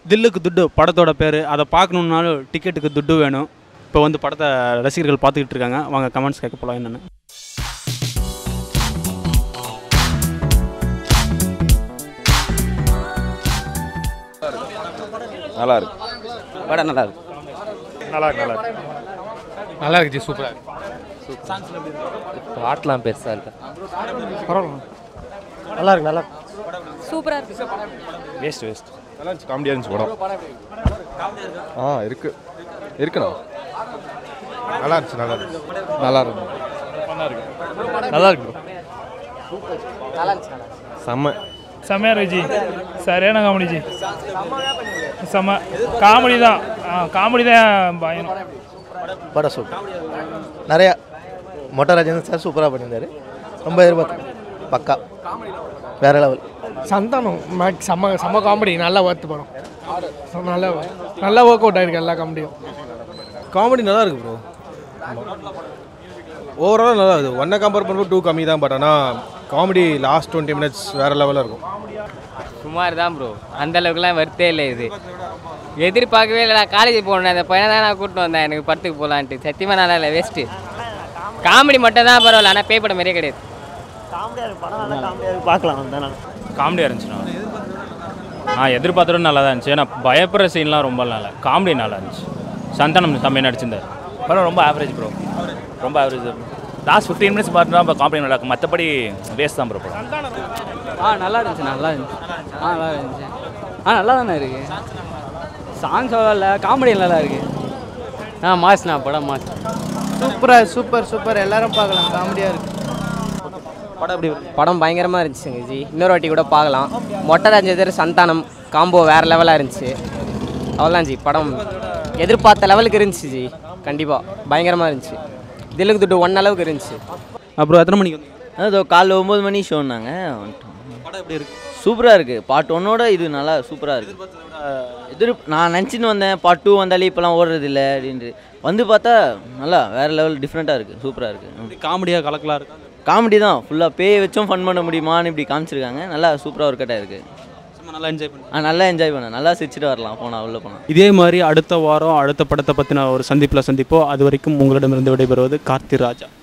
தில்லுக்கு துட்டு படத்தோட பேர் அதை பார்க்கணுன்னாலும் டிக்கெட்டுக்கு துட்டு வேணும் இப்போ வந்து படத்தை ரசிகர்கள் பார்த்துக்கிட்டு இருக்காங்க வாங்க கமெண்ட்ஸ் கேட்க போகலாம் என்னென்னு நல்லா இருக்கு படம் நல்லா இருக்கு நல்லா இருக்கு நல்லா இருக்கு நல்லா இருக்கு ஜி சூப்பராக பாட்டெலாம் பெருசாக இருக்கு நல்லா இருக்கு நல்லா சூப்பராக இருக்கு வேஸ்ட் வேஸ்ட் நல்லா இருந்துச்சு காமெடியாக இருந்துச்சு படம் ஆ இருக்கு இருக்குண்ணா நல்லா இருந்துச்சு நல்லா இருந்துச்சு நல்லா இருக்கு நல்லா இருக்கு செம்ம செம்மையாக இருக்கு ஜி சரியான காமெடி ஜி செம்ம காமெடி தான் காமெடி தான் பயணம் படம் சூப்பர் நிறையா மொட்டை ராஜேந்திரன் சார் சூப்பராக பண்ணியிருந்தாரு ரொம்ப எதிர்பார்த்தேன் பக்கா வேற லெவல் சந்தானம் மேக் செம்ம செம்ம காமெடி நல்லா ஒர்த்து படம் நல்லா நல்லா ஒர்க் அவுட் ஆயிருக்கு எல்லா காமெடியும் காமெடி நல்லா இருக்கு ப்ரோ ஓவராலாக நல்லா இருக்குது ஒன்றை கம்பேர் பண்ணும்போது டூ கம்மி தான் பட் ஆனால் காமெடி லாஸ்ட் டுவெண்ட்டி மினிட்ஸ் வேறு லெவலில் இருக்கும் சுமார் தான் ப்ரோ அந்த அளவுக்குலாம் வருத்தே இல்லை இது எதிர்பார்க்கவே இல்லை நான் காலேஜ் போனேன் அந்த பையனை தான் நான் கூப்பிட்டு வந்தேன் எனக்கு படத்துக்கு போகலான்ட்டு சத்தியமாக நல்லா இல்லை வேஸ்ட்டு காமெடி மட்டும் தான் பரவாயில்ல ஆனால் பேய் படம் மாதிரியே கிடையாது பார்க்கலாம் தானே காமெடியாக இருந்துச்சுண்ணா நான் எதிர்பார்த்ததும் நல்லா தான் இருந்துச்சு ஏன்னா பயப்படுற சீன்லாம் ரொம்ப நல்லா காமெடி நல்லா இருந்துச்சு சந்தானம் தம்பி நடிச்சிருந்தார் படம் ரொம்ப ஆவரேஜ் ப்ரோ ரொம்ப ஆவரேஜ் லாஸ்ட் ஃபிஃப்டீன் மினிட்ஸ் பார்த்தா இப்போ காமெடி நல்லா இருக்கும் மற்றபடி வேஸ்ட் தான் ப்ரோ படம் ஆ நல்லா இருந்துச்சு நல்லா இருந்துச்சு ஆ நல்லா இருந்துச்சு ஆ நல்லா தானே இருக்கு சாங்ஸ் இல்லை காமெடி நல்லா இருக்கு ஆ மாஸ்ண்ணா படம் மாஸ் சூப்பராக சூப்பர் சூப்பர் எல்லாரும் பார்க்கலாம் காமெடியாக இருக்கு படம் எப்படி படம் பயங்கரமாக இருந்துச்சுங்க ஜி இன்னொரு வாட்டி கூட பார்க்கலாம் மொட்டை ராஜேந்தர் சந்தானம் காம்போ வேறு லெவலாக இருந்துச்சு அவ்வளோதான் ஜி படம் எதிர்பார்த்த லெவலுக்கு இருந்துச்சு ஜி கண்டிப்பாக பயங்கரமாக இருந்துச்சு தில்லுக்கு துட்டு ஒன் அளவுக்கு இருந்துச்சு அப்புறம் எத்தனை மணிக்கு வந்தீங்க அதோ காலைல ஒம்பது மணி ஷோன்னாங்க படம் எப்படி இருக்கு சூப்பராக இருக்குது பார்ட் ஒன்னோட இது நல்லா சூப்பராக இருக்குது எதிர் நான் நினச்சின்னு வந்தேன் பார்ட் டூ வந்தாலே இப்போலாம் ஓடுறது இல்லை அப்படின்ட்டு வந்து பார்த்தா நல்லா வேறு லெவல் டிஃப்ரெண்ட்டாக இருக்குது சூப்பராக இருக்குது காமெடியாக கலக்கலாக இருக்கு காமெடி தான் ஃபுல்லாக பேய் வச்சும் ஃபன் பண்ண முடியுமான்னு இப்படி காமிச்சிருக்காங்க நல்லா சூப்பராக ஒர்க் அவுட் ஆயிருக்கு சும்மா நல்லா என்ஜாய் பண்ணி ஆ நல்லா என்ஜாய் பண்ணேன் நல்லா சிரிச்சிட்டு வரலாம் போனால் உள்ளே போனால் இதே மாதிரி அடுத்த வாரம் அடுத்த படத்தை பற்றின ஒரு சந்திப்பில் சந்திப்போம் அது வரைக்கும் உங்களிடமிருந்து விடைபெறுவது கார்த்தி ராஜா